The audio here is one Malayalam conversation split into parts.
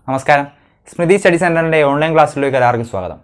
നമസ്കാരം സ്മൃതി സ്റ്റഡി സെൻറ്ററിൻ്റെ ഓൺലൈൻ ക്ലാസ്സിലേക്ക് എല്ലാവർക്കും സ്വാഗതം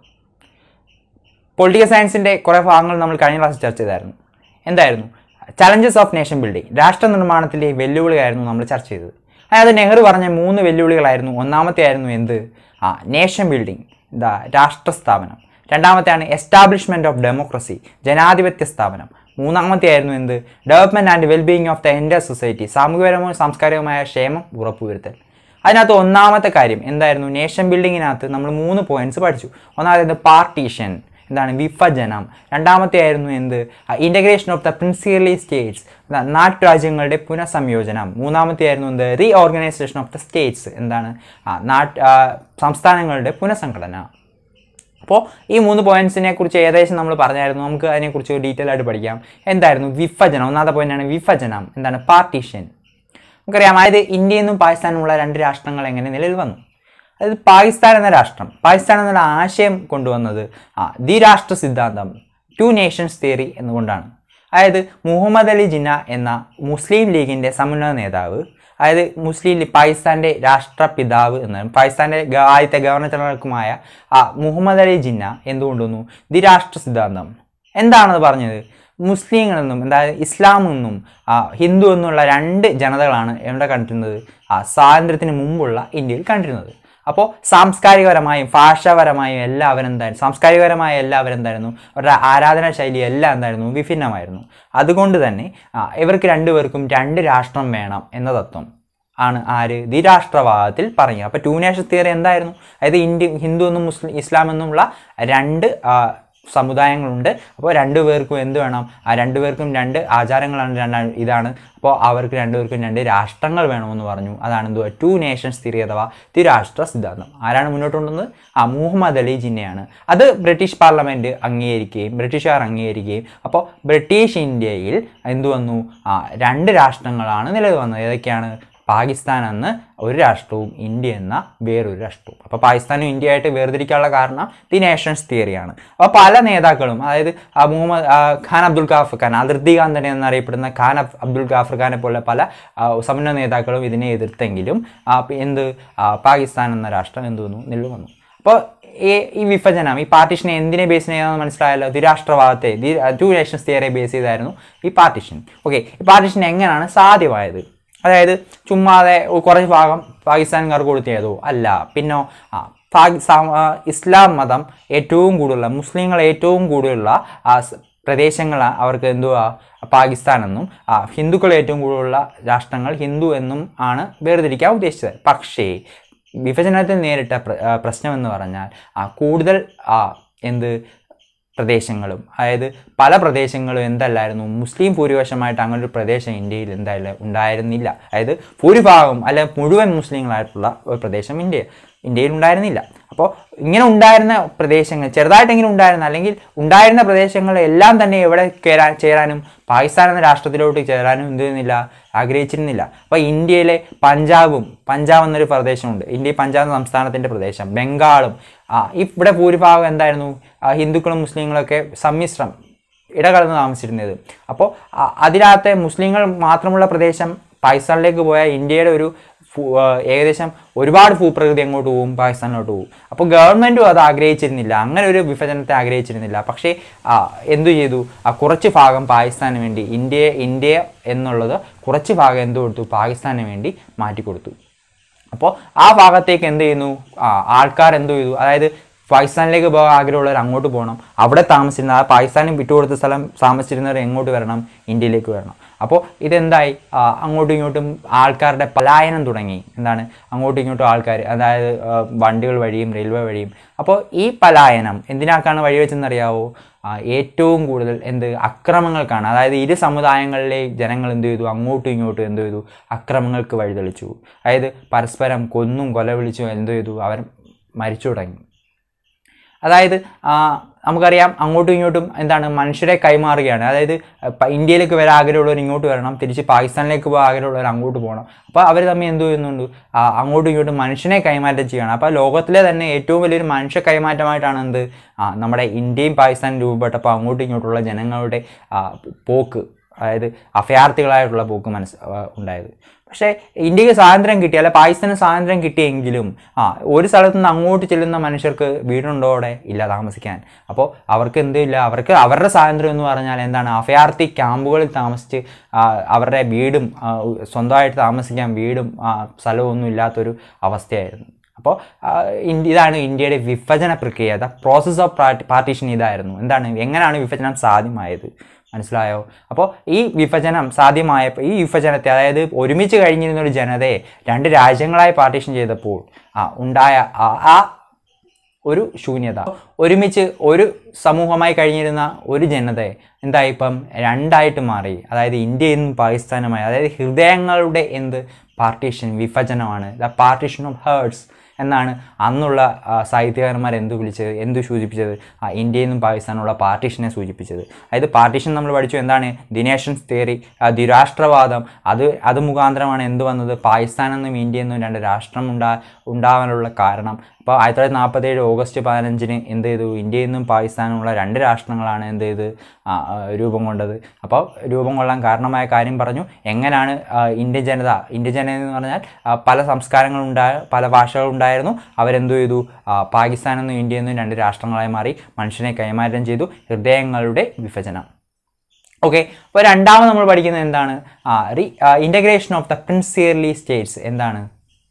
പൊളിറ്റിക്കൽ സയൻസിൻ്റെ കുറേ ഭാഗങ്ങൾ നമ്മൾ കഴിഞ്ഞ ക്ലാസ്സിൽ ചർച്ച ചെയ്തായിരുന്നു എന്തായിരുന്നു ചലഞ്ചസ് ഓഫ് നേഷൻ ബിൽഡിംഗ് രാഷ്ട്ര നിർമ്മാണത്തിൻ്റെ വെല്ലുവിളിയായിരുന്നു നമ്മൾ ചർച്ച ചെയ്തത് അതായത് നെഹ്റു പറഞ്ഞ മൂന്ന് വെല്ലുവിളികളായിരുന്നു ഒന്നാമത്തെ ആയിരുന്നു എന്ത് ആ നേഷൻ ബിൽഡിംഗ് എന്താ രാഷ്ട്ര സ്ഥാപനം രണ്ടാമത്തെയാണ് എസ്റ്റാബ്ലിഷ്മെൻറ്റ് ഓഫ് ഡെമോക്രസി ജനാധിപത്യ സ്ഥാപനം മൂന്നാമത്തെ ആയിരുന്നു എന്ത് development and wellbeing of the entire society സാമൂഹികപരമോ സാംസ്കാരികമായ ക്ഷേമം ഉറപ്പുവരുത്തൽ അതിനകത്ത് ഒന്നാമത്തെ കാര്യം എന്തായിരുന്നു നേഷൻ ബിൽഡിങ്ങിനകത്ത് നമ്മൾ മൂന്ന് പോയിന്റ്സ് പഠിച്ചു ഒന്നാമത് പാർട്ടീഷൻ എന്താണ് വിഭജനം രണ്ടാമത്തെ ആയിരുന്നു എന്ത് integration of the princely states നാട്ടുരാജ്യങ്ങളുടെ പുനഃസംയോജനം മൂന്നാമത്തെ ആയിരുന്നു എന്ത് reorganization of the states എന്താണ് ആ, നാട്ട് ആ, സംസ്ഥാനങ്ങളുടെ പുനഃസംഘടന അപ്പോൾ ഈ മൂന്ന് പോയിന്റ്സിനെ കുറിച്ച് ഏകദേശം നമ്മൾ പറഞ്ഞായിരുന്നു നമുക്ക് അതിനെക്കുറിച്ച് ഡീറ്റെയിൽ ആയിട്ട് പഠിക്കാം എന്തായിരുന്നു വിഭജനം ഒന്നാമത്തെ പോയിന്റാണ് വിഭജനം എന്താണ് പാർട്ടീഷൻ നമുക്കറിയാം അതായത് ഇന്ത്യയിൽ നിന്നും പാകിസ്ഥാനുമുള്ള രണ്ട് രാഷ്ട്രങ്ങൾ എങ്ങനെ നിലവിൽ വന്നു അതായത് പാകിസ്ഥാൻ എന്ന രാഷ്ട്രം പാകിസ്ഥാൻ എന്നുള്ള ആശയം കൊണ്ടുവന്നത് ആ ദ്വിരാഷ്ട്ര സിദ്ധാന്തം ടു നേഷൻസ് തിയറി എന്നുകൊണ്ടാണ് അതായത് മുഹമ്മദ് അലി ജിന്ന എന്ന മുസ്ലിം ലീഗിൻ്റെ സമുന്നത നേതാവ് അതായത് മുസ്ലിം ലീഗ് പാകിസ്ഥാൻ്റെ രാഷ്ട്രപിതാവ് എന്ന് പാകിസ്ഥാൻ്റെ ഗ- ആദ്യത്തെ ഗവർണർ ജനറൽക്കുമായ ആ മുഹമ്മദ് അലി ജിന്ന എന്തുകൊണ്ടുവന്നു ദ്വിരാഷ്ട്ര സിദ്ധാന്തം എന്താണത് പറഞ്ഞത് മുസ്ലിങ്ങളെന്നും അതായത് ഇസ്ലാം എന്നും ആ, ഹിന്ദു എന്നുള്ള രണ്ട് ജനതകളാണ് എവിടെ കണ്ടിരുന്നത് ആ സ്വാതന്ത്ര്യത്തിന് മുമ്പുള്ള ഇന്ത്യയിൽ കണ്ടിരുന്നത് അപ്പോൾ സാംസ്കാരികപരമായും ഭാഷാപരമായും എല്ലാവരും എന്തായിരുന്നു സാംസ്കാരികപരമായ എല്ലാവരും എന്തായിരുന്നു അവരുടെ ആരാധനാ ശൈലി എല്ലാം എന്തായിരുന്നു വിഭിന്നമായിരുന്നു അതുകൊണ്ട് തന്നെ ആ, ഇവർക്ക് രണ്ടുപേർക്കും രണ്ട് രാഷ്ട്രം വേണം എന്ന തത്വം ആണ് ആര് ദ്വിരാഷ്ട്രവാദത്തിൽ പറഞ്ഞത് അപ്പോൾ ടു നേഷൻ തിയറി എന്തായിരുന്നു അതായത് ഇന്ത്യ ഹിന്ദു എന്നും മുസ്ലിം ഇസ്ലാം എന്നുമുള്ള രണ്ട് ആ, സമുദായങ്ങളുണ്ട് അപ്പോൾ രണ്ടുപേർക്കും എന്ത് വേണം ആ രണ്ടുപേർക്കും രണ്ട് ആചാരങ്ങളാണ് രണ്ടാണ് ഇതാണ് അപ്പോൾ അവർക്ക് രണ്ടുപേർക്കും രണ്ട് രാഷ്ട്രങ്ങൾ വേണമെന്ന് പറഞ്ഞു അതാണ് എന്തുവാ ടു നേഷൻസ് തിയറി അഥവാ ദ്വിരാഷ്ട്ര സിദ്ധാന്തം ആരാണ് മുന്നോട്ട് കൊണ്ടുവന്നത് ആ മുഹമ്മദ് അലി ജിന്നയാണ് അത് ബ്രിട്ടീഷ് പാർലമെൻറ്റ് അംഗീകരിക്കുകയും ബ്രിട്ടീഷുകാർ അംഗീകരിക്കുകയും അപ്പോൾ ബ്രിട്ടീഷ് ഇന്ത്യയിൽ എന്തു വന്നു ആ രണ്ട് രാഷ്ട്രങ്ങളാണ് നിലവിൽ വന്നത് ഏതൊക്കെയാണ് പാകിസ്ഥാൻ എന്ന ഒരു രാഷ്ട്രവും ഇന്ത്യ എന്ന വേറൊരു രാഷ്ട്രവും അപ്പോൾ പാകിസ്ഥാനും ഇന്ത്യയായിട്ട് വേർതിരിക്കാനുള്ള കാരണം ദി നേഷൻസ് തിയറിയാണ് അപ്പോൾ പല നേതാക്കളും അതായത് ആ മുഹമ്മദ് ആ ഖാൻ അബ്ദുൽ ഗാഫർ ഖാൻ അതിർത്തി ഖാൻ തന്നെ എന്നറിയപ്പെടുന്ന ഖാൻ അബ് അബ്ദുൽ ഗാഫർ ഖാനെ പോലെ പല ആ, സമുന്നത നേതാക്കളും ഇതിനെ എതിർത്തെങ്കിലും ആ, പി- എന്ത് ആ, പാകിസ്ഥാൻ എന്ന രാഷ്ട്രം എന്ത് വന്നു നിലവിൽ വന്നു അപ്പോൾ ഈ ഈ വിഭജനം ഈ പാർട്ടീഷനെ എന്തിനെ ബേസ് ചെയ്താണെന്ന് മനസ്സിലായല്ലോ ദ്വിരാഷ്ട്രവാദത്തെ ദി ടു നേഷൻസ് തിയറിയെ ബേസ് ചെയ്തായിരുന്നു ഈ പാർട്ടീഷൻ ഓക്കെ ഈ പാർട്ടീഷൻ എങ്ങനെയാണ് സാധ്യമായത് അതായത് ചുമ്മാതെ കുറച്ച് ഭാഗം പാകിസ്ഥാൻകാർക്ക് കൊടുത്തിയതോ അല്ല പിന്നോ ആ പാകി സാ- ആ, ഇസ്ലാം മതം ഏറ്റവും കൂടുതലുള്ള മുസ്ലിങ്ങൾ ഏറ്റവും കൂടുതലുള്ള ആ സ് പ്രദേശങ്ങൾ അവർക്ക് എന്തുവാ പാകിസ്ഥാൻ എന്നും ആ, ഹിന്ദുക്കൾ ഏറ്റവും കൂടുതലുള്ള രാഷ്ട്രങ്ങൾ ഹിന്ദു എന്നും ആണ് വേർതിരിക്കാൻ ഉദ്ദേശിച്ചത് പക്ഷേ വിഭജനത്തിൽ നേരിട്ട പ്ര- ആ, പ്രശ്നം എന്ന് പറഞ്ഞാൽ ആ, കൂടുതൽ ആ, എന്ത് പ്രദേശങ്ങളും അതായത് പല പ്രദേശങ്ങളും എന്തല്ലായിരുന്നു മുസ്ലിം ഭൂരിപക്ഷമായിട്ട് അങ്ങനെ ഒരു പ്രദേശം ഇന്ത്യയിൽ എന്തായാലും ഉണ്ടായിരുന്നില്ല അതായത് ഭൂരിഭാഗം അല്ലെ മുഴുവൻ മുസ്ലിങ്ങളായിട്ടുള്ള ഒരു പ്രദേശം ഇന്ത്യ ഇന്ത്യയിൽ ഉണ്ടായിരുന്നില്ല അപ്പോൾ ഇങ്ങനെ ഉണ്ടായിരുന്ന പ്രദേശങ്ങൾ ചെറുതായിട്ടെങ്കിലും ഉണ്ടായിരുന്ന അല്ലെങ്കിൽ ഉണ്ടായിരുന്ന പ്രദേശങ്ങൾ എല്ലാം തന്നെ എവിടെ കയറാൻ ചേരാനും പാകിസ്ഥാൻ എന്ന രാഷ്ട്രത്തിലോട്ട് ചേരാനും എന്ത് ചെയ്യുന്നില്ല ആഗ്രഹിച്ചിരുന്നില്ല അപ്പോൾ ഇന്ത്യയിലെ പഞ്ചാബും പഞ്ചാബ് എന്നൊരു പ്രദേശമുണ്ട് ഇന്ത്യ പഞ്ചാബ് എന്ന സംസ്ഥാനത്തിൻ്റെ പ്രദേശം ബംഗാളും ആ, ഇവിടെ ഭൂരിഭാഗം എന്തായിരുന്നു ആ, ഹിന്ദുക്കളും മുസ്ലിങ്ങളൊക്കെ സമ്മിശ്രം ഇടകലർന്ന് താമസിച്ചിരുന്നത് അപ്പോൾ അ- അതിനകത്തെ മുസ്ലിങ്ങൾ മാത്രമുള്ള പ്രദേശം പാകിസ്ഥാനിലേക്ക് പോയ ഇന്ത്യയുടെ ഒരു ഭൂ- ആ, ഏകദേശം ഒരുപാട് ഭൂപ്രകൃതി എങ്ങോട്ട് പോകും പാകിസ്ഥാനിലോട്ട് പോകും അപ്പോൾ ഗവൺമെൻറ്റും അത് ആഗ്രഹിച്ചിരുന്നില്ല അങ്ങനെ ഒരു വിഭജനത്തെ ആഗ്രഹിച്ചിരുന്നില്ല പക്ഷേ ആ, എന്തു ചെയ്തു ആ കുറച്ച് ഭാഗം പാകിസ്ഥാന് വേണ്ടി ഇന്ത്യ ഇന്ത്യ എന്നുള്ളത് കുറച്ച് ഭാഗം എന്ത് കൊടുത്തു പാകിസ്ഥാന് വേണ്ടി മാറ്റിക്കൊടുത്തു അപ്പോൾ ആ ഭാഗത്തേക്ക് എന്ത് ചെയ്യുന്നു ആ ആൾക്കാർ എന്ത് ചെയ്തു അതായത് പാകിസ്ഥാനിലേക്ക് പോകാൻ ആഗ്രഹമുള്ളവർ അങ്ങോട്ട് പോകണം അവിടെ താമസിച്ചിരുന്ന ആ പാകിസ്ഥാനും വിട്ടുകൊടുത്ത സ്ഥലം താമസിച്ചിരുന്നവർ എങ്ങോട്ട് വരണം ഇന്ത്യയിലേക്ക് വരണം അപ്പോൾ ഇതെന്തായി ആ, അങ്ങോട്ടും ഇങ്ങോട്ടും ആൾക്കാരുടെ പലായനം തുടങ്ങി എന്താണ് അങ്ങോട്ടും ഇങ്ങോട്ടും ആൾക്കാർ അതായത് ആ, വണ്ടികൾ വഴിയും റെയിൽവേ വഴിയും അപ്പോൾ ഈ പലായനം എന്തിനാക്കാണ് വഴിവെച്ചെന്നറിയാവോ ആ, ഏറ്റവും കൂടുതൽ എന്ത് അക്രമങ്ങൾക്കാണ് അതായത് ഇരു സമുദായങ്ങളിലെ ജനങ്ങൾ എന്ത് ചെയ്തു അങ്ങോട്ടും ഇങ്ങോട്ടും എന്ത് ചെയ്തു അക്രമങ്ങൾക്ക് വഴിതെളിച്ചു അതായത് പരസ്പരം കൊന്നും കൊലവിളിച്ചും എന്ത് ചെയ്തു അവർ മരിച്ചു തുടങ്ങി അതായത് ആ, നമുക്കറിയാം അങ്ങോട്ടും ഇങ്ങോട്ടും എന്താണ് മനുഷ്യരെ കൈമാറുകയാണ് അതായത് പ- ഇന്ത്യയിലേക്ക് വരാൻ ആഗ്രഹമുള്ളവർ ഇങ്ങോട്ട് വരണം തിരിച്ച് പാകിസ്ഥാനിലേക്ക് പോകാൻ ആഗ്രഹമുള്ളവർ അങ്ങോട്ട് പോകണം അപ്പോൾ അവർ തമ്മിൽ എന്ത് ചെയ്യുന്നുണ്ട് ആ, അങ്ങോട്ടും ഇങ്ങോട്ടും മനുഷ്യനെ കൈമാറ്റം ചെയ്യണം അപ്പോൾ ലോകത്തിലെ തന്നെ ഏറ്റവും വലിയൊരു മനുഷ്യ കൈമാറ്റമായിട്ടാണ് എന്ത് ആ, നമ്മുടെ ഇന്ത്യയും പാകിസ്ഥാനും രൂപപ്പെട്ടപ്പോൾ അങ്ങോട്ടും ഇങ്ങോട്ടുള്ള ജനങ്ങളുടെ ആ, പോക്ക് അതായത് അഭയാർത്ഥികളായിട്ടുള്ള പോക്ക് മനസ്സ് ആ, ഉണ്ടായത് പക്ഷേ ഇന്ത്യക്ക് സ്വാതന്ത്ര്യം കിട്ടി അല്ല പാകിസ്ഥാന് സ്വാതന്ത്ര്യം കിട്ടിയെങ്കിലും ആ ഒരു സ്ഥലത്തു നിന്ന് അങ്ങോട്ട് ചെല്ലുന്ന മനുഷ്യർക്ക് വീടുണ്ടോ അവിടെ ഇല്ല താമസിക്കാൻ അപ്പോൾ അവർക്ക് എന്തില്ല അവർക്ക് അവരുടെ സ്വാതന്ത്ര്യം എന്ന് പറഞ്ഞാൽ എന്താണ് അഭയാർത്ഥി ക്യാമ്പുകളിൽ താമസിച്ച് ആ, അവരുടെ വീടും ആ, സ്വന്തമായിട്ട് താമസിക്കാൻ വീടും ആ, സ്ഥലവും ഒന്നും ഇല്ലാത്തൊരു അവസ്ഥയായിരുന്നു അപ്പോൾ ഇന്ത്യ ഇതാണ് ഇന്ത്യയുടെ വിഭജന പ്രക്രിയ ദ പ്രോസസ് ഓഫ് പാർട്ടീഷൻ ഇതായിരുന്നു എന്താണ് എങ്ങനെയാണ് വിഭജനം സാധ്യമായത് മനസ്സിലായോ അപ്പോൾ ഈ വിഭജനം സാധ്യമായപ്പോൾ ഈ വിഭജനത്തെ അതായത് ഒരുമിച്ച് കഴിഞ്ഞിരുന്ന ഒരു ജനതയെ രണ്ട് രാജ്യങ്ങളായി പാർട്ടീഷൻ ചെയ്തപ്പോൾ ആ ഉണ്ടായ ആ- ആ ഒരു ശൂന്യത ഒരുമിച്ച് ഒരു സമൂഹമായി കഴിഞ്ഞിരുന്ന ഒരു ജനതയെ എന്തായി ഇപ്പം രണ്ടായിട്ട് മാറി അതായത് ഇന്ത്യയും പാകിസ്ഥാനുമായി അതായത് ഹൃദയങ്ങളുടെ എന്ത് പാർട്ടീഷൻ വിഭജനമാണ് ദ പാർട്ടീഷൻ ഓഫ് ഹേർട്സ് എന്നാണ് അന്നുള്ള ആ, സാഹിത്യകാരന്മാർ എന്ത് വിളിച്ചത് എന്ത് സൂചിപ്പിച്ചത് ആ, ഇന്ത്യയിൽ നിന്നും പാകിസ്ഥാനുള്ള പാർട്ടീഷനെ സൂചിപ്പിച്ചത് അതായത് പാർട്ടീഷൻ നമ്മൾ പഠിച്ചു എന്താണ് ദിനേഷൻസ് തിയറി ദ്വിരാഷ്ട്രവാദം അത് അത് മുഖാന്തരമാണ് എന്ത് വന്നത് പാകിസ്ഥാനിൽ നിന്നും ഇന്ത്യയിൽ നിന്നും രണ്ട് രാഷ്ട്രം ഉണ്ടാ ഉണ്ടാവാനുള്ള കാരണം അപ്പോൾ ആയിരത്തി തൊള്ളായിരത്തി നാൽപ്പത്തേഴ് ഓഗസ്റ്റ് പതിനഞ്ചിന് എന്ത് ചെയ്തു ഇന്ത്യയിൽ നിന്നും പാകിസ്ഥാനുമുള്ള രണ്ട് രാഷ്ട്രങ്ങളാണ് എന്ത് ചെയ്ത് ആ, ആ, രൂപം കൊണ്ടത് അപ്പോൾ രൂപം കൊള്ളാൻ കാരണമായ കാര്യം പറഞ്ഞു എങ്ങനെയാണ് ആ, ഇന്ത്യൻ ജനത ഇന്ത്യൻ ജനത എന്ന് പറഞ്ഞാൽ ആ, പല സംസ്കാരങ്ങളുണ്ടായ പല ഭാഷകളുണ്ടായിരുന്നു അവരെന്തു ചെയ്തു ആ, പാകിസ്ഥാനിൽ നിന്നും ഇന്ത്യയിൽ നിന്നും രണ്ട് രാഷ്ട്രങ്ങളായി മാറി മനുഷ്യനെ കൈമാറ്റം ചെയ്തു ഹൃദയങ്ങളുടെ വിഭജനം ഓക്കെ അപ്പോൾ രണ്ടാമത് നമ്മൾ പഠിക്കുന്നത് എന്താണ് ആ reintegration of the princely states എന്താണ്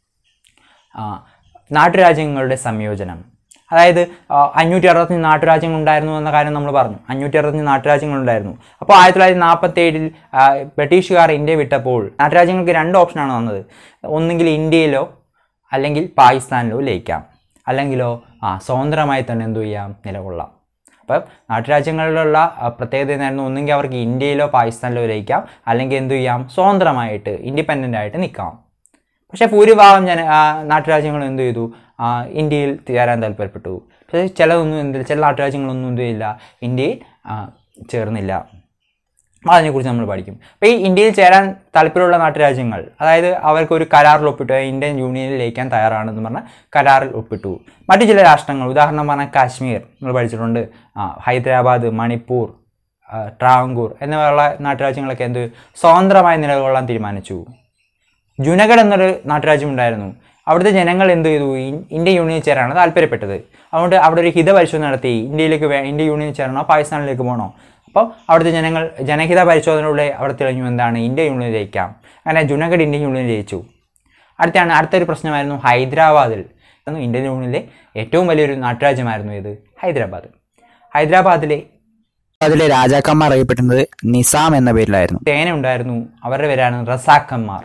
ആ, നാട്ടുരാജ്യങ്ങളുടെ സംയോജനം അതായത് ആ, അഞ്ഞൂറ്റി അറുപത്തഞ്ച് നാട്ടുരാജ്യങ്ങൾ ഉണ്ടായിരുന്നു എന്ന കാര്യം നമ്മൾ പറഞ്ഞു അഞ്ഞൂറ്റി അറുപത്തഞ്ച് നാട്ടുരാജ്യങ്ങൾ ഉണ്ടായിരുന്നു അപ്പോൾ ആയിരത്തി തൊള്ളായിരത്തി നാൽപ്പത്തി ഏഴിൽ ബ്രിട്ടീഷുകാർ ഇന്ത്യ വിട്ടപ്പോൾ നാട്ടുരാജ്യങ്ങൾക്ക് രണ്ട് ഓപ്ഷനാണ് വന്നത് ഒന്നുകിൽ ഇന്ത്യയിലോ അല്ലെങ്കിൽ പാകിസ്ഥാനിലോ ലയിക്കാം അല്ലെങ്കിലോ ആ സ്വതന്ത്രമായി തന്നെ എന്തു ചെയ്യാം നിലകൊള്ളാം അപ്പം നാട്ടുരാജ്യങ്ങളിലുള്ള ആ, പ്രത്യേകത എന്നായിരുന്നു ഒന്നുകിൽ അവർക്ക് ഇന്ത്യയിലോ പാകിസ്ഥാനിലോ ലയിക്കാം അല്ലെങ്കിൽ എന്തു ചെയ്യാം സ്വതന്ത്രമായിട്ട് ഇൻഡിപെൻഡൻ്റ് ആയിട്ട് നിൽക്കാം പക്ഷേ ഭൂരിഭാഗം ജന ആ, നാട്ടുരാജ്യങ്ങളും എന്ത് ചെയ്തു ആ, ഇന്ത്യയിൽ ചേരാൻ താല്പര്യപ്പെട്ടു പക്ഷേ ചിലതൊന്നും എന്ത് ചില നാട്ടുരാജ്യങ്ങളൊന്നും എന്ത് ചെയ്യില്ല ഇന്ത്യയിൽ ആ, ചേർന്നില്ല അപ്പോൾ അതിനെക്കുറിച്ച് നമ്മൾ പഠിക്കും അപ്പോൾ ഈ ഇന്ത്യയിൽ ചേരാൻ താല്പര്യമുള്ള നാട്ടുരാജ്യങ്ങൾ അതായത് അവർക്ക് ഒരു കരാറിൽ ഒപ്പിട്ടു ഇന്ത്യൻ യൂണിയനിൽ ലയിക്കാൻ തയ്യാറാണെന്ന് പറഞ്ഞാൽ കരാറിൽ ഒപ്പിട്ടു മറ്റു ചില രാഷ്ട്രങ്ങൾ ഉദാഹരണം പറഞ്ഞാൽ കാശ്മീർ നമ്മൾ പഠിച്ചിട്ടുണ്ട് ആ, ഹൈദരാബാദ് മണിപ്പൂർ ആ, ട്രാവങ്കൂർ എന്നിവയുള്ള നാട്ടുരാജ്യങ്ങളൊക്കെ എന്ത് സ്വതന്ത്രമായി നിലകൊള്ളാൻ തീരുമാനിച്ചു ജുനഗഡ് എന്നൊരു നാട്ടുരാജ്യം ഉണ്ടായിരുന്നു അവിടുത്തെ ജനങ്ങൾ എന്ത് ചെയ്തു ഇൻ- ഇന്ത്യൻ യൂണിയനിൽ ചേരാനാണ് താല്പര്യപ്പെട്ടത് അതുകൊണ്ട് അവിടെ ഒരു ഹിതപരിശോധന നടത്തി ഇന്ത്യയിലേക്ക് വേ ഇന്ത്യ യൂണിയനിൽ ചേരണോ പാകിസ്ഥാനിലേക്ക് പോകണോ അപ്പോൾ അവിടുത്തെ ജനങ്ങൾ ജനഹിത പരിശോധനയിലൂടെ അവിടെ തെളിഞ്ഞു എന്താണ് ഇന്ത്യ യൂണിയനിൽ ജയിക്കാം അങ്ങനെ ജുനഗഡ് ഇന്ത്യൻ യൂണിയനിൽ ജയിച്ചു അടുത്താണ് അടുത്തൊരു പ്രശ്നമായിരുന്നു ഹൈദരാബാദിൽ അന്ന് ഇന്ത്യൻ യൂണിയനിലെ ഏറ്റവും വലിയൊരു നാട്ടുരാജ്യമായിരുന്നു ഇത് ഹൈദരാബാദ് ഹൈദരാബാദിലെ അതിലെ രാജാക്കന്മാർ അറിയപ്പെടുന്നത് നിസാം എന്ന പേരിലായിരുന്നു സേന ഉണ്ടായിരുന്നു അവരുടെ പേരാണ് റസാക്കന്മാർ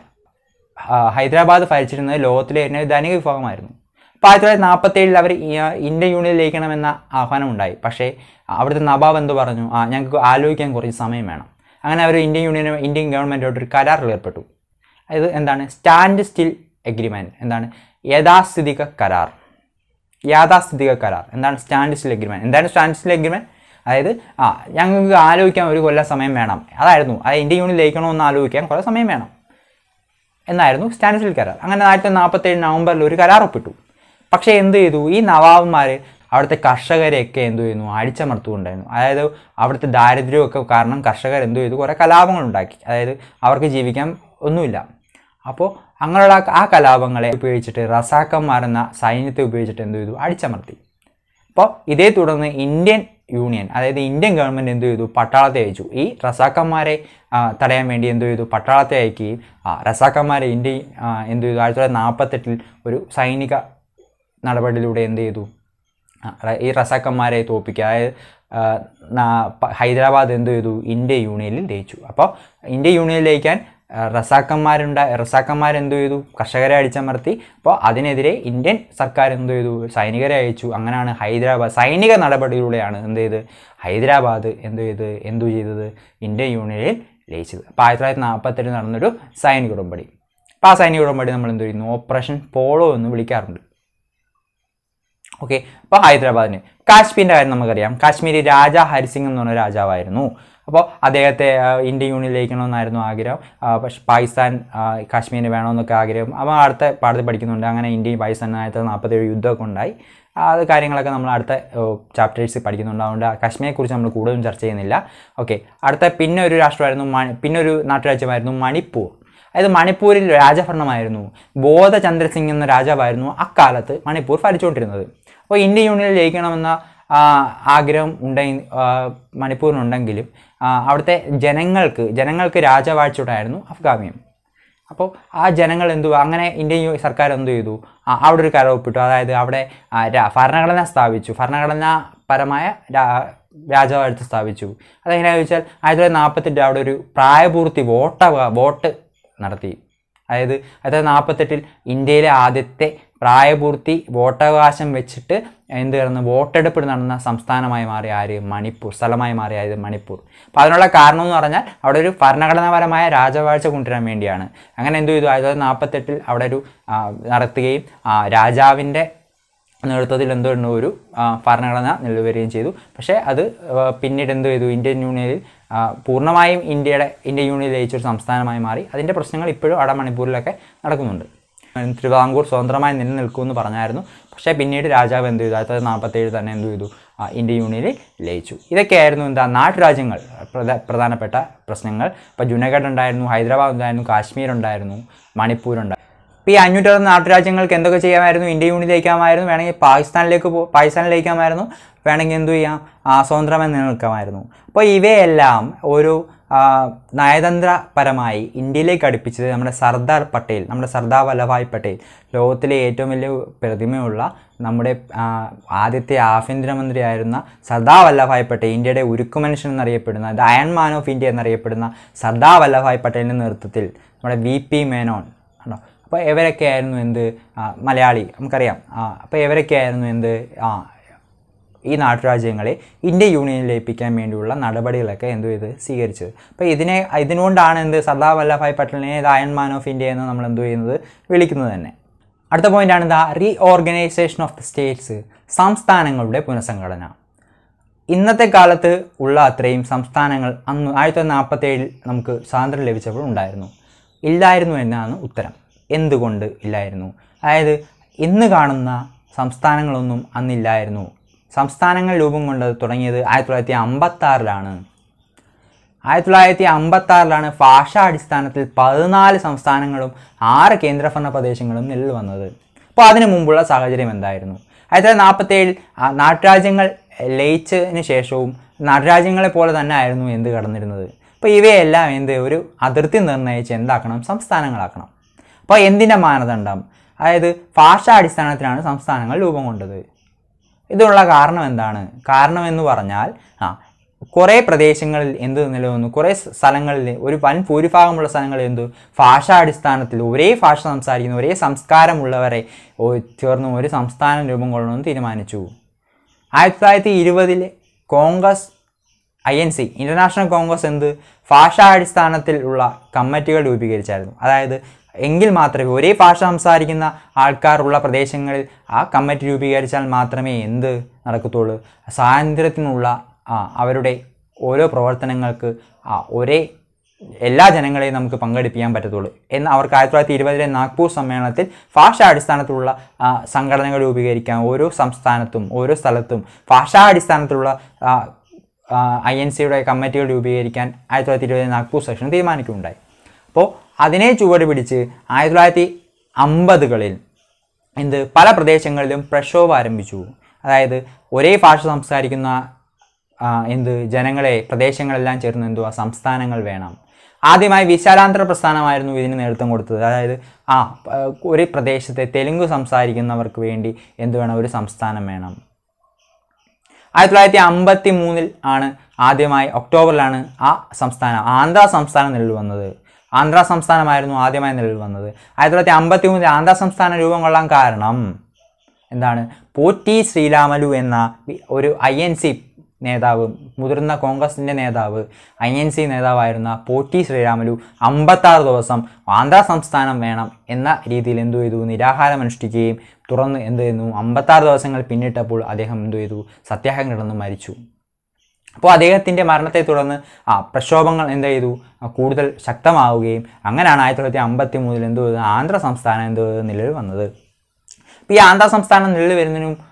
ആ, ഹൈദരാബാദ് ഭരിച്ചിരുന്നത് ലോകത്തിലെ തന്നെ ഒരു ധനിക വിഭാഗമായിരുന്നു അപ്പോൾ ആയിരത്തി തൊള്ളായിരത്തി നാൽപ്പത്തി ഏഴിൽ അവർ ഈ- ഇന്ത്യൻ യൂണിയനിൽ ലയിക്കണമെന്ന ആഹ്വാനം ഉണ്ടായി പക്ഷേ അവിടുത്തെ നവാബ് എന്ത് പറഞ്ഞു ആ ഞങ്ങൾക്ക് ആലോചിക്കാൻ കുറച്ച് സമയം വേണം അങ്ങനെ അവർ ഇന്ത്യൻ യൂണിയൻ ഇന്ത്യൻ ഗവൺമെൻറ്റോട്ട് ഒരു കരാറിൽ ഏർപ്പെട്ടു അത് എന്താണ് സ്റ്റാൻഡ് സ്റ്റിൽ എഗ്രിമെൻറ്റ് എന്താണ് യഥാസ്ഥിതിക കരാർ യാഥാസ്ഥിതിക കരാർ എന്താണ് സ്റ്റാൻഡ് സ്റ്റിൽ എഗ്രിമെൻറ്റ് എന്താണ് സ്റ്റാൻഡ് സ്റ്റിൽ എഗ്രിമെൻറ്റ് അതായത് ആ ഞങ്ങൾക്ക് ആലോചിക്കാൻ ഒരു കൊല്ലം സമയം വേണം അതായിരുന്നു അത് ഇന്ത്യൻ യൂണിയൻ ലയിക്കണമെന്ന് ആലോചിക്കാൻ കുറേ സമയം വേണം എന്നായിരുന്നു സ്റ്റാൻഡ് സ്റ്റിൽ കരാർ അങ്ങനെ ആയിരത്തി നാൽപ്പത്തേഴ് നവംബറിൽ ഒരു കരാർ ഒപ്പിട്ടു പക്ഷേ എന്ത് ചെയ്തു ഈ നവാബന്മാർ അവിടുത്തെ കർഷകരെയൊക്കെ എന്ത് ചെയ്യുന്നു അടിച്ചമർത്തുകൊണ്ടായിരുന്നു അതായത് അവിടുത്തെ ദാരിദ്ര്യമൊക്കെ കാരണം കർഷകർ എന്ത് ചെയ്തു കുറേ കലാപങ്ങൾ ഉണ്ടാക്കി അതായത് അവർക്ക് ജീവിക്കാൻ ഒന്നുമില്ല അപ്പോൾ അങ്ങനെയുള്ള ആ- ആ കലാപങ്ങളെ ഉപയോഗിച്ചിട്ട് റസാക്കന്മാർ എന്ന സൈന്യത്തെ ഉപയോഗിച്ചിട്ട് എന്ത് ചെയ്തു അടിച്ചമർത്തി അപ്പോൾ ഇതേ തുടർന്ന് ഇന്ത്യൻ യൂണിയൻ അതായത് ഇന്ത്യൻ ഗവൺമെൻറ് എന്ത് ചെയ്തു പട്ടാളത്തെ അയച്ചു ഈ റസാക്കന്മാരെ ആ, തടയാൻ വേണ്ടി എന്ത് ചെയ്തു പട്ടാളത്തെ അയക്കുകയും ആ റസാക്കന്മാരെ ഇന്ത്യ ആ, എന്ത് ചെയ്തു ആയിരത്തി തൊള്ളായിരത്തി നാൽപ്പത്തെട്ടിൽ ഒരു സൈനിക നടപടിയിലൂടെ എന്ത് ചെയ്തു ആ, റ- ഈ റസാക്കന്മാരെ തോൽപ്പിക്കുക അതായത് ആ, നാ- പ- ഹൈദരാബാദ് എന്ത് ചെയ്തു ഇന്ത്യ യൂണിയനിൽ ലയിച്ചു അപ്പോൾ ഇന്ത്യ യൂണിയനിൽ ലയിക്കാൻ ആ, റസാക്കന്മാരുണ്ട റസാക്കന്മാരെന്ത് ചെയ്തു കർഷകരെ അടിച്ചമർത്തി അപ്പോൾ അതിനെതിരെ ഇന്ത്യൻ സർക്കാർ എന്ത് ചെയ്തു സൈനികരെ അയച്ചു അങ്ങനെയാണ് ഹൈദരാബാദ് സൈനിക നടപടിയിലൂടെയാണ് എന്ത് ചെയ്ത് ഹൈദരാബാദ് എന്ത് ചെയ്ത് എന്തു ചെയ്തത് ഇന്ത്യൻ യൂണിയനിൽ ലയിച്ചത് അപ്പോൾ ആയിരത്തി തൊള്ളായിരത്തി നാൽപ്പത്തെട്ടിൽ നടന്നൊരു സൈനിക ഉടമ്പടി അപ്പോൾ ആ സൈനിക ഉടമ്പടി നമ്മൾ എന്ത് ചെയ്യുന്നു ഓപ്പറേഷൻ പോളോ എന്ന് വിളിക്കാറുണ്ട് ഓക്കെ അപ്പോൾ ഹൈദരാബാദിന് കാശ്മീരിൻ്റെ കാര്യം നമുക്കറിയാം കാശ്മീരി രാജ ഹരിസിംഗ് എന്ന് പറഞ്ഞ രാജാവായിരുന്നു അപ്പോൾ അദ്ദേഹത്തെ ആ, ഇന്ത്യൻ യൂണിയനിൽ ലയിക്കണമെന്നായിരുന്നു ആഗ്രഹം ആ, പക്ഷെ പാകിസ്ഥാൻ ആ, കാശ്മീരിന് വേണമെന്നൊക്കെ ആഗ്രഹം അപ്പോൾ അടുത്ത പാഠത്തിൽ പഠിക്കുന്നുണ്ട് അങ്ങനെ ഇന്ത്യയും പാകിസ്ഥാനും ആയിരത്തി നാൽപ്പത്തേഴ് യുദ്ധമൊക്കെ ഉണ്ടായി ആ, അത് കാര്യങ്ങളൊക്കെ നമ്മൾ അടുത്ത ചാപ്റ്റേഴ്സ് പഠിക്കുന്നുണ്ട് അതുകൊണ്ട് കാശ്മീരെക്കുറിച്ച് നമ്മൾ കൂടുതലും ചർച്ച ചെയ്യുന്നില്ല ഓക്കെ അടുത്ത പിന്നെ ഒരു രാഷ്ട്രമായിരുന്നു മണി പിന്നെ ഒരു നാട്ടുരാജ്യമായിരുന്നു മണിപ്പൂർ അതായത് മണിപ്പൂരിൽ രാജഭരണമായിരുന്നു ബോധചന്ദ്ര സിംഗ് എന്ന രാജാവായിരുന്നു അക്കാലത്ത് മണിപ്പൂർ ഭരിച്ചുകൊണ്ടിരുന്നത് അപ്പോൾ ഇന്ത്യ യൂണിയനിൽ ലയിക്കണമെന്ന ആ, ആഗ്രഹം ഉണ്ടെങ്കിൽ മണിപ്പൂരിനുണ്ടെങ്കിലും ആ, അവിടുത്തെ ജനങ്ങൾക്ക് ജനങ്ങൾക്ക് രാജവാഴ്ചയോടായിരുന്നു അഫ്ഗാമിയം അപ്പോൾ ആ ജനങ്ങൾ എന്തു അങ്ങനെ ഇന്ത്യൻ യു- സർക്കാർ എന്തു ചെയ്തു ആ, അവിടെ ഒരു കരാർ ഒപ്പിട്ടു അതായത് അവിടെ ആ, രാ- ഭരണഘടന സ്ഥാപിച്ചു ഭരണഘടനാപരമായ രാ- രാജവാഴ്ച സ്ഥാപിച്ചു അതെങ്ങനെയാണെന്ന് വെച്ചാൽ ആയിരത്തി തൊള്ളായിരത്തി നാൽപ്പത്തെട്ട് അവിടെ ഒരു പ്രായപൂർത്തി വോട്ട വോട്ട് നടത്തി അതായത് ആയിരത്തി തൊള്ളായിരത്തി നാൽപ്പത്തെട്ടിൽ ഇന്ത്യയിലെ ആദ്യത്തെ പ്രായപൂർത്തി വോട്ടവകാശം വെച്ചിട്ട് എന്ത് കിടന്ന് വോട്ടെടുപ്പ് നടന്ന സംസ്ഥാനമായി മാറിയ ആര് മണിപ്പൂർ സ്ഥലമായി മാറിയ ആയത് മണിപ്പൂർ അപ്പോൾ അതിനുള്ള കാരണം എന്ന് പറഞ്ഞാൽ അവിടെ ഒരു ഭരണഘടനാപരമായ രാജവാഴ്ച കൊണ്ടുവരാൻ വേണ്ടിയാണ് അങ്ങനെ എന്ത് ചെയ്തു ആയിരത്തി തൊള്ളായിരത്തി നാൽപ്പത്തെട്ടിൽ അവിടെ ഒരു ആ, നടത്തുകയും ആ, രാജാവിൻ്റെ നേതൃത്വത്തിൽ എന്തോ ഉണ്ട് ഒരു ആ, ഭരണഘടന നിലവരികയും ചെയ്തു പക്ഷേ അത് ആ, പിന്നീട് എന്ത് ചെയ്തു ഇന്ത്യൻ യൂണിയനിൽ ആ, പൂർണ്ണമായും ഇന്ത്യയുടെ ഇന്ത്യൻ യൂണിയനിൽ ലയിച്ചൊരു സംസ്ഥാനമായി മാറി അതിൻ്റെ പ്രശ്നങ്ങൾ ഇപ്പോഴും അവിടെ മണിപ്പൂരിലൊക്കെ നടക്കുന്നുണ്ട് തിരുവിതാംകൂർ സ്വതന്ത്രമായി നിലനിൽക്കുമെന്ന് പറഞ്ഞായിരുന്നു പക്ഷേ പിന്നീട് രാജാവ് എന്ത് ചെയ്തു ആയിരത്തി തൊള്ളായിരത്തി നാൽപ്പത്തേഴ് തന്നെ എന്ത് ചെയ്തു ആ, ഇന്ത്യൻ യൂണിയനിൽ ലയിച്ചു ഇതൊക്കെയായിരുന്നു എന്താ നാട്ടുരാജ്യങ്ങൾ പ്രധ- പ്രധാനപ്പെട്ട പ്രശ്നങ്ങൾ ഇപ്പോൾ ജുനഗഡ് ഉണ്ടായിരുന്നു ഹൈദരാബാദ് ഉണ്ടായിരുന്നു കാശ്മീർ ഉണ്ടായിരുന്നു മണിപ്പൂർ ഉണ്ടായിരുന്നു ഇപ്പോൾ ഈ അഞ്ഞൂറ്ററുപത് നാട്ടുരാജ്യങ്ങൾക്ക് എന്തൊക്കെ ചെയ്യാമായിരുന്നു ഇന്ത്യ യൂണിയൻ ലയിക്കാമായിരുന്നു വേണമെങ്കിൽ പാകിസ്ഥാനിലേക്ക് പോ പാകിസ്ഥാനിൽ ലയിക്കാമായിരുന്നു വേണമെങ്കിൽ എന്തു ചെയ്യാം ആ, സ്വതന്ത്രമായി നിലനിൽക്കാമായിരുന്നു അപ്പോൾ ഇവയെല്ലാം ഒരു ആ, നയതന്ത്രപരമായി ഇന്ത്യയിലേക്ക് അടുപ്പിച്ചത് നമ്മുടെ സർദാർ പട്ടേൽ നമ്മുടെ സർദാർ വല്ലഭായ് പട്ടേൽ ലോകത്തിലെ ഏറ്റവും വലിയ പ്രതിമയുള്ള നമ്മുടെ ആ, ആദ്യത്തെ ആഭ്യന്തരമന്ത്രിയായിരുന്ന സർദാർ വല്ലഭായ് പട്ടേൽ ഇന്ത്യയുടെ ഉരുക്കു മനുഷ്യൻ എന്നറിയപ്പെടുന്ന the iron man of India എന്നറിയപ്പെടുന്ന സർദാർ വല്ലഭായ് പട്ടേലിൻ്റെ നേതൃത്വത്തിൽ നമ്മുടെ വി പി മേനോൻ ആണോ അപ്പോൾ ഇവരൊക്കെ ആയിരുന്നു എന്ത് ആ, മലയാളി നമുക്കറിയാം അപ്പോൾ ഇവരൊക്കെ ആയിരുന്നു എന്ത് ആ ഈ നാട്ടുരാജ്യങ്ങളെ ഇന്ത്യ യൂണിയനിൽ ലയിപ്പിക്കാൻ വേണ്ടിയുള്ള നടപടികളൊക്കെ എന്ത് ചെയ്ത് സ്വീകരിച്ചത് അപ്പോൾ ഇതിനെ ഇതിനുകൊണ്ടാണ് എന്ത് സർദാർ വല്ലഭായ് പട്ടേലിനെ the iron man of India എന്ന് നമ്മൾ എന്ത് ചെയ്യുന്നത് വിളിക്കുന്നത് തന്നെ അടുത്ത പോയിന്റാണ് the reorganization of the states സംസ്ഥാനങ്ങളുടെ പുനഃസംഘടന ഇന്നത്തെ കാലത്ത് ഉള്ള അത്രയും സംസ്ഥാനങ്ങൾ അന്ന് ആയിരത്തി തൊള്ളായിരത്തി നാൽപ്പത്തേഴിൽ നമുക്ക് സ്വാതന്ത്ര്യം ലഭിച്ചപ്പോൾ ഉണ്ടായിരുന്നു ഇല്ലായിരുന്നു എന്നാണ് ഉത്തരം എന്തുകൊണ്ട് ഇല്ലായിരുന്നു അതായത് ഇന്ന് കാണുന്ന സംസ്ഥാനങ്ങളൊന്നും അന്നില്ലായിരുന്നു സംസ്ഥാനങ്ങൾ രൂപം കൊണ്ടത് തുടങ്ങിയത് ആയിരത്തി തൊള്ളായിരത്തി അമ്പത്താറിലാണ് ആയിരത്തി തൊള്ളായിരത്തി അമ്പത്തി ആറിലാണ് ഭാഷാടിസ്ഥാനത്തിൽ പതിനാല് സംസ്ഥാനങ്ങളും ആറ് കേന്ദ്രഭരണ പ്രദേശങ്ങളും നിലവിൽ വന്നത് അപ്പോൾ അതിനു മുമ്പുള്ള സാഹചര്യം എന്തായിരുന്നു ആയിരത്തി തൊള്ളായിരത്തി നാൽപ്പത്തേഴിൽ നാട്ടുരാജ്യങ്ങൾ ലയിച്ചതിന് ശേഷവും നാട്ടുരാജ്യങ്ങളെ പോലെ തന്നെ ആയിരുന്നു എന്ത് കടന്നിരുന്നത് അപ്പോൾ ഇവയെല്ലാം എന്ത് ഒരു അതിർത്തി നിർണ്ണയിച്ച് എന്താക്കണം സംസ്ഥാനങ്ങളാക്കണം അപ്പോൾ എന്തിൻ്റെ മാനദണ്ഡം അതായത് ഭാഷാടിസ്ഥാനത്തിലാണ് സംസ്ഥാനങ്ങൾ രൂപം കൊണ്ടത് ഇതിനുള്ള കാരണം എന്താണ് കാരണം എന്ന് പറഞ്ഞാൽ ആ കുറേ പ്രദേശങ്ങളിൽ എന്ത് നിലവന്നു കുറേ സ് സ്ഥലങ്ങളിൽ ഒരു വൻ ഭൂരിഭാഗമുള്ള സ്ഥലങ്ങളിൽ എന്തു ഭാഷാടിസ്ഥാനത്തിൽ ഒരേ ഭാഷ സംസാരിക്കുന്ന ഒരേ സംസ്കാരമുള്ളവരെ ഒ- ചേർന്ന് ഒരു സംസ്ഥാനം രൂപം കൊള്ളണമെന്ന് തീരുമാനിച്ചു ആയിരത്തി തൊള്ളായിരത്തി ഇരുപതിൽ Congress I N C international Congress എന്ത് ഭാഷാടിസ്ഥാനത്തിൽ ഉള്ള കമ്മിറ്റികൾ രൂപീകരിച്ചായിരുന്നു അതായത് എങ്കിൽ മാത്രമേ ഒരേ ഭാഷ സംസാരിക്കുന്ന ആൾക്കാരുള്ള പ്രദേശങ്ങളിൽ ആ കമ്മിറ്റി രൂപീകരിച്ചാൽ മാത്രമേ എന്ത് നടക്കത്തുള്ളൂ സ്വാതന്ത്ര്യത്തിനുള്ള ആ അവരുടെ ഓരോ പ്രവർത്തനങ്ങൾക്ക് ആ ഒരേ എല്ലാ ജനങ്ങളെയും നമുക്ക് പങ്കെടുപ്പിക്കാൻ പറ്റത്തുള്ളൂ എന്ന് അവർക്ക് ആയിരത്തി തൊള്ളായിരത്തി ഇരുപതിലെ നാഗ്പൂർ സമ്മേളനത്തിൽ ഭാഷാടിസ്ഥാനത്തിലുള്ള ആ, സംഘടനകൾ രൂപീകരിക്കാൻ ഓരോ സംസ്ഥാനത്തും ഓരോ സ്ഥലത്തും ഭാഷാടിസ്ഥാനത്തിലുള്ള ഐ എൻ സിയുടെ കമ്മിറ്റികൾ രൂപീകരിക്കാൻ ആയിരത്തി തൊള്ളായിരത്തി ഇരുപതിലെ നാഗ്പൂർ സെഷൻ തീരുമാനിക്കുകയുണ്ടായി അപ്പോൾ അതിനെ ചുവട് പിടിച്ച് ആയിരത്തി തൊള്ളായിരത്തി അമ്പതുകളിൽ എന്ത് പല പ്രദേശങ്ങളിലും പ്രക്ഷോഭം ആരംഭിച്ചു അതായത് ഒരേ ഭാഷ സംസാരിക്കുന്ന ആ, എന്ത് ജനങ്ങളെ പ്രദേശങ്ങളെല്ലാം ചേർന്ന് എന്തുവാ സംസ്ഥാനങ്ങൾ വേണം ആദ്യമായി വിശാലാന്തര പ്രസ്ഥാനമായിരുന്നു ഇതിന് നേതൃത്വം കൊടുത്തത് അതായത് ആ പ- ഒരു പ്രദേശത്തെ തെലുങ്ക് സംസാരിക്കുന്നവർക്ക് വേണ്ടി എന്ത് വേണം ഒരു സംസ്ഥാനം വേണം ആയിരത്തി തൊള്ളായിരത്തി അമ്പത്തി മൂന്നിൽ ആണ് ആദ്യമായി ഒക്ടോബറിലാണ് ആ സംസ്ഥാനം ആന്ധ്ര സംസ്ഥാനം നിലവിൽ വന്നത് ആന്ധ്ര സംസ്ഥാനമായിരുന്നു ആദ്യമായി നിലവിൽ വന്നത് ആയിരത്തി തൊള്ളായിരത്തി അമ്പത്തി മൂന്നിൽ ആന്ധ്ര സംസ്ഥാനം രൂപം കൊള്ളാൻ കാരണം എന്താണ് പോറ്റി ശ്രീരാമലു എന്ന വി- ഒരു ഐ എൻ സി നേതാവ് മുതിർന്ന കോൺഗ്രസിൻ്റെ നേതാവ് ഐ എൻ സി നേതാവായിരുന്ന പോറ്റി ശ്രീരാമലു അമ്പത്താറ് ദിവസം ആന്ധ്ര സംസ്ഥാനം വേണം എന്ന രീതിയിൽ എന്തു ചെയ്തു നിരാഹാരം അനുഷ്ഠിക്കുകയും തുറന്ന് എന്ത് ചെയ്യുന്നു അമ്പത്താറ് ദിവസങ്ങൾ പിന്നിട്ടപ്പോൾ അദ്ദേഹം എന്തു ചെയ്തു സത്യാഗ്രഹം കിടന്ന് മരിച്ചു അപ്പോൾ അദ്ദേഹത്തിൻ്റെ മരണത്തെ തുടർന്ന് ആ പ്രക്ഷോഭങ്ങൾ എന്ത് ചെയ്തു ആ, കൂടുതൽ ശക്തമാവുകയും അങ്ങനെയാണ് ആയിരത്തി തൊള്ളായിരത്തി അമ്പത്തി മൂന്നിൽ എന്ത് ചെയ്തത് ആന്ധ്ര സംസ്ഥാനം എന്ത് ചെയ്തത് നിലവിൽ വന്നത് അപ്പോൾ ഈ ആന്ധ്ര സംസ്ഥാനം നിലവിൽ വരുന്നതിനും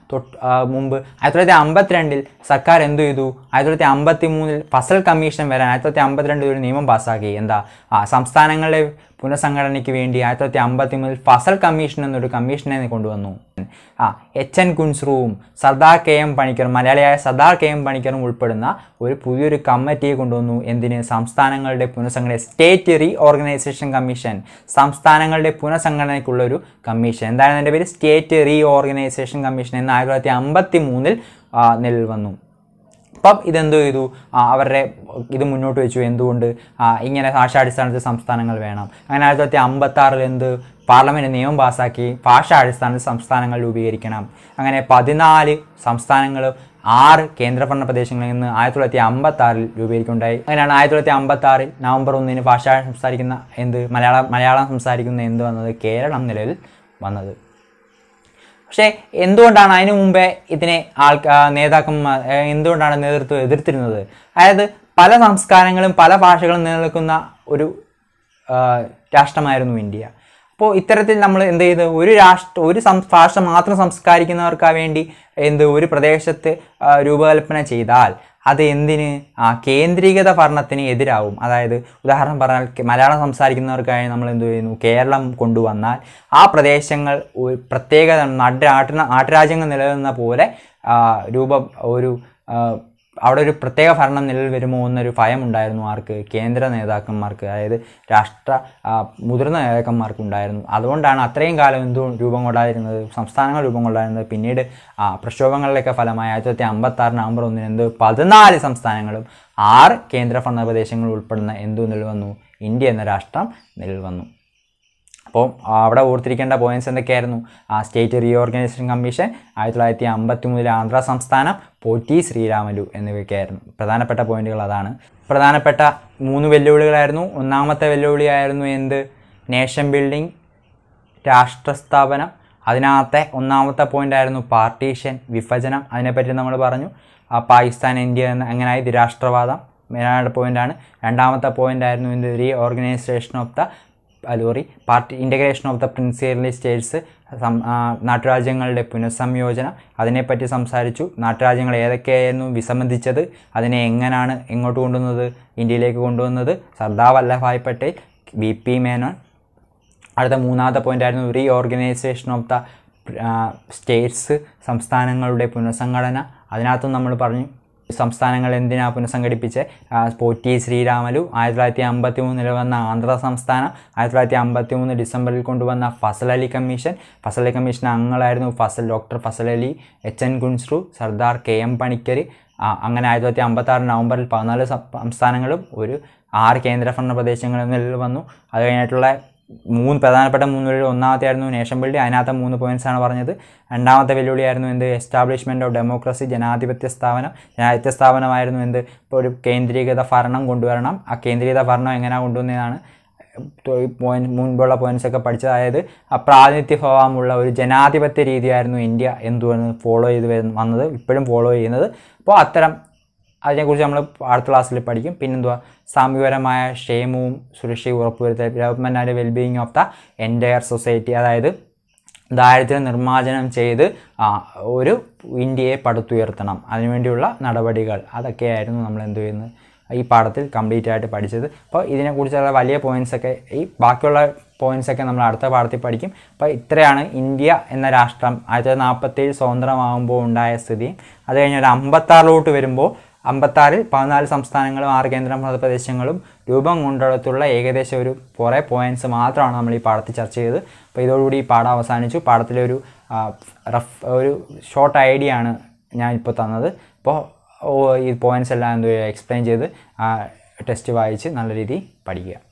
തൊട്ട് ആ, മുമ്പ് ആയിരത്തി തൊള്ളായിരത്തി അമ്പത്തിരണ്ടിൽ സർക്കാർ എന്ത് ചെയ്തു ആയിരത്തി തൊള്ളായിരത്തി അമ്പത്തി മൂന്നിൽ ഫസൽ കമ്മീഷൻ വരാൻ ആയിരത്തി തൊള്ളായിരത്തി അമ്പത്തിരണ്ടിൽ ഒരു നിയമം പാസ്സാക്കി എന്താ ആ സംസ്ഥാനങ്ങളുടെ പുനഃസംഘടനയ്ക്ക് വേണ്ടി ആയിരത്തി തൊള്ളായിരത്തി അമ്പത്തി മൂന്നിൽ ഫസൽ കമ്മീഷൻ എന്നൊരു കമ്മീഷനെ കൊണ്ടുവന്നു ആ എച്ച് എൻ കുൻസ്രുവും സർദാർ കെ എം പണിക്കറും മലയാളിയായ സർദാർ കെ എം പണിക്കറും ഉൾപ്പെടുന്ന ഒരു പുതിയൊരു കമ്മിറ്റിയെ കൊണ്ടുവന്നു എന്തിന് സംസ്ഥാനങ്ങളുടെ പുനഃസംഘടന സ്റ്റേറ്റ് റീ ഓർഗനൈസേഷൻ കമ്മീഷൻ സംസ്ഥാനങ്ങളുടെ പുനഃസംഘടനയ്ക്കുള്ള ഒരു കമ്മീഷൻ എന്താണ് എൻ്റെ പേര് സ്റ്റേറ്റ് റീ ഓർഗനൈസേഷൻ കമ്മീഷൻ എന്ന് ആയിരത്തി തൊള്ളായിരത്തി അമ്പത്തി മൂന്നിൽ നിലവിൽ വന്നു അപ്പം ഇതെന്ത് ചെയ്തു ആ, അവരുടെ ഇത് മുന്നോട്ട് വെച്ചു എന്തുകൊണ്ട് ആ, ഇങ്ങനെ ഭാഷാടിസ്ഥാനത്തിൽ സംസ്ഥാനങ്ങൾ വേണം അങ്ങനെ ആയിരത്തി തൊള്ളായിരത്തി അമ്പത്തി ആറിൽ എന്ത് പാർലമെൻറ്റ് നിയമം പാസ്സാക്കി ഭാഷാടിസ്ഥാനത്തിൽ സംസ്ഥാനങ്ങൾ രൂപീകരിക്കണം അങ്ങനെ പതിനാല് സംസ്ഥാനങ്ങളും ആറ് കേന്ദ്രഭരണ പ്രദേശങ്ങളിൽ നിന്ന് ആയിരത്തി തൊള്ളായിരത്തി അമ്പത്തി ആറിൽ രൂപീകരിക്കുകയുണ്ടായി അങ്ങനെയാണ് ആയിരത്തി തൊള്ളായിരത്തി അമ്പത്തി ആറിൽ നവംബർ ഒന്നിന് ഭാഷ സംസാരിക്കുന്ന എന്ത് മലയാളം മലയാളം സംസാരിക്കുന്ന എന്ത് വന്നത് കേരളം നിലവിൽ വന്നത് പക്ഷേ എന്തുകൊണ്ടാണ് അതിനു മുമ്പേ ഇതിനെ ആൾക്കാ നേതാക്കന്മാർ ഏഹ് എന്തുകൊണ്ടാണ് നേതൃത്വം എതിർത്തിരുന്നത് അതായത് പല സംസ്കാരങ്ങളും പല ഭാഷകളും നിലനിൽക്കുന്ന ഒരു ആ, രാഷ്ട്രമായിരുന്നു ഇന്ത്യ അപ്പോൾ ഇത്തരത്തിൽ നമ്മൾ എന്ത് ചെയ്ത് ഒരു രാഷ്ട്ര ഒരു സം ഭാഷ മാത്രം സംസ്കാരിക്കുന്നവർക്ക് വേണ്ടി എന്ത് ഒരു പ്രദേശത്ത് ആ, രൂപകൽപ്പന ചെയ്താൽ അത് എന്തിന് ആ കേന്ദ്രീകൃത ഭരണത്തിന് എതിരാവും അതായത് ഉദാഹരണം പറഞ്ഞാൽ കെ- മലയാളം സംസാരിക്കുന്നവർക്കായി നമ്മൾ എന്ത് ചെയ്യുന്നു കേരളം കൊണ്ടുവന്നാൽ ആ പ്രദേശങ്ങൾ ഒരു പ്രത്യേക നാട്ട് നാട്ട് നാട്ടുരാജ്യങ്ങൾ നിലനിൽക്കുന്ന പോലെ ആ, രൂപം ഒരു ആ, അവിടെ ഒരു പ്രത്യേക ഭരണം നിലവിൽ വരുമോ എന്നൊരു ഭയം ഉണ്ടായിരുന്നു ആർക്ക് കേന്ദ്ര നേതാക്കന്മാർക്ക് അതായത് രാഷ്ട്ര ആ, മുതിർന്ന നേതാക്കന്മാർക്ക് ഉണ്ടായിരുന്നു അതുകൊണ്ടാണ് അത്രയും കാലം എന്തു രൂപം കൊള്ളാതിരുന്നത് സംസ്ഥാനങ്ങൾ രൂപം കൊള്ളാതിരുന്നത് പിന്നീട് ആ പ്രക്ഷോഭങ്ങളിലൊക്കെ ഫലമായി ആയിരത്തി തൊള്ളായിരത്തി അമ്പത്തി ആറ് നവംബർ ഒന്നിന് എന്ത് പതിനാല് സംസ്ഥാനങ്ങളും ആറ് കേന്ദ്രഭരണ പ്രദേശങ്ങൾ ഉൾപ്പെടുന്ന എന്തു നിലവിൽ വന്നു ഇന്ത്യ എന്ന രാഷ്ട്രം നിലവിൽ വന്നു അപ്പോൾ അവിടെ ഓർത്തിരിക്കേണ്ട പോയിന്റ്സ് എന്തൊക്കെയായിരുന്നു ആ സ്റ്റേറ്റ് റീഓർഗനൈസേഷൻ കമ്മീഷൻ ആയിരത്തി തൊള്ളായിരത്തി അമ്പത്തി മൂന്നിലെ ആന്ധ്ര സംസ്ഥാനം പോറ്റി ശ്രീരാമലു എന്നിവയൊക്കെയായിരുന്നു പ്രധാനപ്പെട്ട പോയിന്റുകൾ അതാണ് പ്രധാനപ്പെട്ട മൂന്ന് വെല്ലുവിളികളായിരുന്നു ഒന്നാമത്തെ വെല്ലുവിളിയായിരുന്നു എന്ത് നേഷൻ ബിൽഡിംഗ് രാഷ്ട്രസ്ഥാപനം അതിനകത്തെ ഒന്നാമത്തെ പോയിന്റ് ആയിരുന്നു പാർട്ടീഷൻ വിഭജനം അതിനെപ്പറ്റി നമ്മൾ പറഞ്ഞു ആ പാകിസ്ഥാൻ ഇന്ത്യ എന്ന അങ്ങനായി ദ്വിരാഷ്ട്രവാദം മെയിനായിട്ട് പോയിന്റാണ് രണ്ടാമത്തെ പോയിന്റ് ആയിരുന്നു എന്ത് reorganization of the sorry party integration of the princely states നാട്ടുരാജ്യങ്ങളുടെ പുനഃസംയോജനം അതിനെപ്പറ്റി സംസാരിച്ചു നാട്ടുരാജ്യങ്ങൾ ഏതൊക്കെയായിരുന്നു വിസമ്മതിച്ചത് അതിനെ എങ്ങനെയാണ് എങ്ങോട്ട് കൊണ്ടുവന്നത് ഇന്ത്യയിലേക്ക് കൊണ്ടുവന്നത് സർദാർ വല്ലഭായ് പട്ടേൽ വി പി മേനോൻ അടുത്ത മൂന്നാമത്തെ പോയിന്റ് ആയിരുന്നു reorganization of the states സംസ്ഥാനങ്ങളുടെ പുനഃസംഘടന അതിനകത്തും നമ്മൾ പറഞ്ഞു സംസ്ഥാനങ്ങൾ എന്തിനാ പുനഃസംഘടിപ്പിച്ച് ആ, പോറ്റി ശ്രീരാമലു ആയിരത്തി തൊള്ളായിരത്തി അമ്പത്തി മൂന്നിൽ വന്ന ആന്ധ്ര സംസ്ഥാനം ആയിരത്തി തൊള്ളായിരത്തി അമ്പത്തി മൂന്ന് ഡിസംബറിൽ കൊണ്ടുവന്ന ഫസൽ അലി കമ്മീഷൻ ഫസൽ അലി കമ്മീഷൻ അംഗങ്ങളായിരുന്നു Fazal doctor Fazal Ali H N Kunzru Sardar K M Panikkar ആ, അങ്ങനെ ആയിരത്തി തൊള്ളായിരത്തി അമ്പത്തി ആറ് നവംബറിൽ പതിനാല് സം- സംസ്ഥാനങ്ങളും ഒരു ആറ് കേന്ദ്രഭരണ പ്രദേശങ്ങളും നിലവിൽ വന്നു അത് കഴിഞ്ഞിട്ടുള്ള മൂന്ന് പ്രധാനപ്പെട്ട മൂന്ന് വെല്ലുവിളി ഒന്നാമത്തെ ആയിരുന്നു നേഷൻ ബിൽഡിംഗ് അതിനകത്തെ മൂന്ന് പോയിന്റ്സ് ആണ് പറഞ്ഞത് രണ്ടാമത്തെ വെല്ലുവിളിയായിരുന്നു എന്ത് എസ്റ്റാബ്ലിഷ്മെൻറ്റ് ഓഫ് ഡെമോക്രസി ജനാധിപത്യ സ്ഥാപനം ജനാധിപത്യ സ്ഥാപനമായിരുന്നു എന്ത് ഇപ്പോൾ ഒരു കേന്ദ്രീകൃത ഭരണം കൊണ്ടുവരണം ആ കേന്ദ്രീകൃത ഭരണം എങ്ങനെ കൊണ്ടുവന്നതാണ് പോയിന്റ് മുൻപുള്ള പോയിന്റ്സ് ഒക്കെ പഠിച്ചത് അതായത് ആ പ്രാതിനിധ്യ സ്വഭാവമുള്ള ഒരു ജനാധിപത്യ രീതിയായിരുന്നു ഇന്ത്യ എന്തുവെന്ന് ഫോളോ ചെയ്ത് വരുന്ന വന്നത് ഇപ്പോഴും ഫോളോ ചെയ്യുന്നത് അപ്പോൾ അത്തരം അതിനെക്കുറിച്ച് നമ്മൾ അടുത്ത ക്ലാസ്സിൽ പഠിക്കും പിന്നെന്തുവാ സാമൂഹികപരമായ ക്ഷേമവും സുരക്ഷയും ഉറപ്പുവരുത്തുക development and wellbeing of the entire society അതായത് ദാരിദ്ര്യം നിർമ്മാർജ്ജനം ചെയ്ത് ആ, ഒരു ഇന്ത്യയെ പടുത്തുയർത്തണം അതിനുവേണ്ടിയുള്ള നടപടികൾ അതൊക്കെയായിരുന്നു നമ്മൾ എന്ത് ചെയ്യുന്നത് ഈ പാഠത്തിൽ കംപ്ലീറ്റ് ആയിട്ട് പഠിച്ചത് അപ്പോൾ ഇതിനെക്കുറിച്ചുള്ള വലിയ പോയിന്റ്സ് ഒക്കെ ഈ ബാക്കിയുള്ള പോയിന്റ്സ് ഒക്കെ നമ്മൾ അടുത്ത പാഠത്തിൽ പഠിക്കും അപ്പോൾ ഇത്രയാണ് ഇന്ത്യ എന്ന രാഷ്ട്രം ആയിരത്തി തൊള്ളായിരത്തി നാൽപ്പത്തേഴ് സ്വതന്ത്രമാകുമ്പോൾ ഉണ്ടായ സ്ഥിതി അത് കഴിഞ്ഞ് ഒരു അമ്പത്താറിലോട്ട് വരുമ്പോൾ അമ്പത്താറിൽ പതിനാല് സംസ്ഥാനങ്ങളും ആറ് കേന്ദ്രഭരണ പ്രദേശങ്ങളും രൂപം കൊണ്ടിടത്തുള്ള ഏകദേശം ഒരു കുറേ പോയിന്റ്സ് മാത്രമാണ് നമ്മൾ ഈ പാഠത്തിൽ ചർച്ച ചെയ്തത് അപ്പോൾ ഇതോടുകൂടി ഈ പാഠം അവസാനിച്ചു പാഠത്തിലെ ഒരു ആ, റഫ് ഒരു ഷോർട്ട് ഐഡിയ ആണ് ഞാൻ ഇപ്പോൾ തന്നത് അപ്പോൾ ഓ, ഈ പോയിന്റ്സ് എല്ലാം എന്ത് എക്സ്പ്ലെയിൻ ചെയ്ത് ടെസ്റ്റ് വായിച്ച് നല്ല രീതിയിൽ പഠിക്കുക